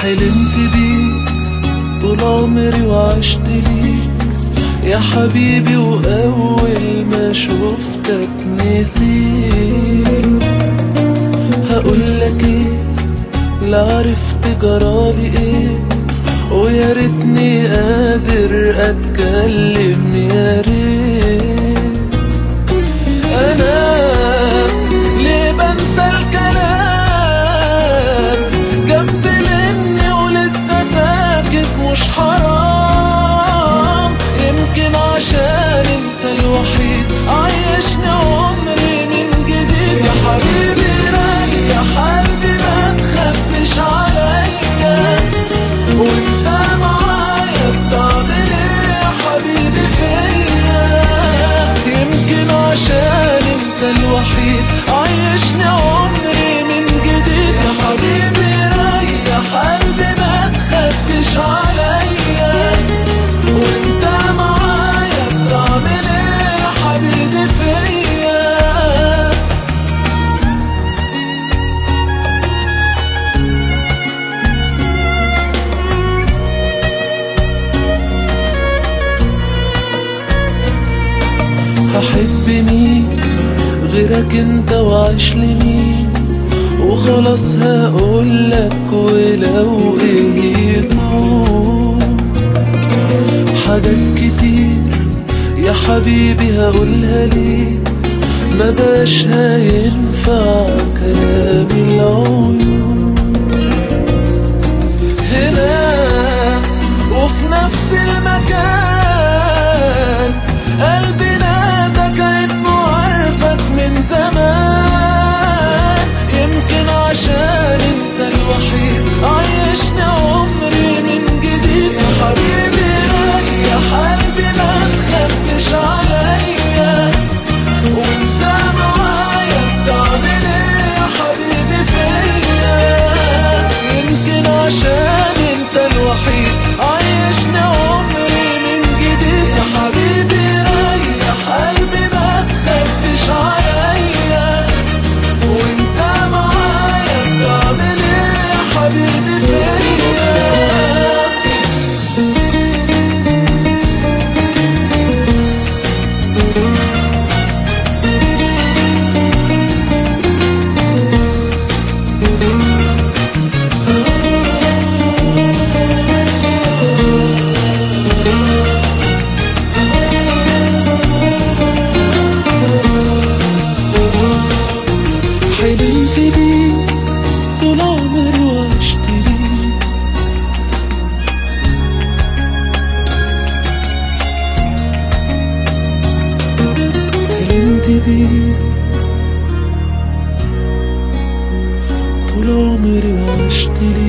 حلمت بيك طول عمري وعشت ليك يا حبيبي وأول ما شفتك نسيت هقولك ايه لا عرفت جرالي ايه ويا ريتني قادر اتكلم يا ريت انا ليه بنسى الكلام جنب مني ولسه ساكت مش حرام يمكن عشان انت الوحيد عايشني عمري من جديد يا حبيبي ريح قلبي ما تخبش عليا وانت معايا بتعمل ايه يا حبيبي فيا يمكن عشان انت الوحيد عايشني عمري من جديد يا حبيبي ريح قلبي ما تخبش عليا وانت معايا بتعمل ايه يا حبيبي فيا هحب مين غيرك انت وعيش لمين وخلاص هقولك ولو ايه يكون حاجات كتير يا حبيبي هقولها ليك ما بقاش هينفع كلام العيون هنا وفي نفس المكان قلبي نادى كأنه عارفك من زمان يمكن عشان انت الوحيد عايشني عمري من جديد يا حبيبي ريح قلبي ما تخبش عليا وانت معايا بتعمل ايه يا حبيبي فيا يمكن عشان انت الوحيد عايشني عمري من جديد يا حبيبي ريح قلبي ما تخبش عليا وانت معايا بتعمل ايه يا حبيبي فيا حلمت بيك طول عمري وعشت ليك حلمت بيك طول عمري وعشت ليك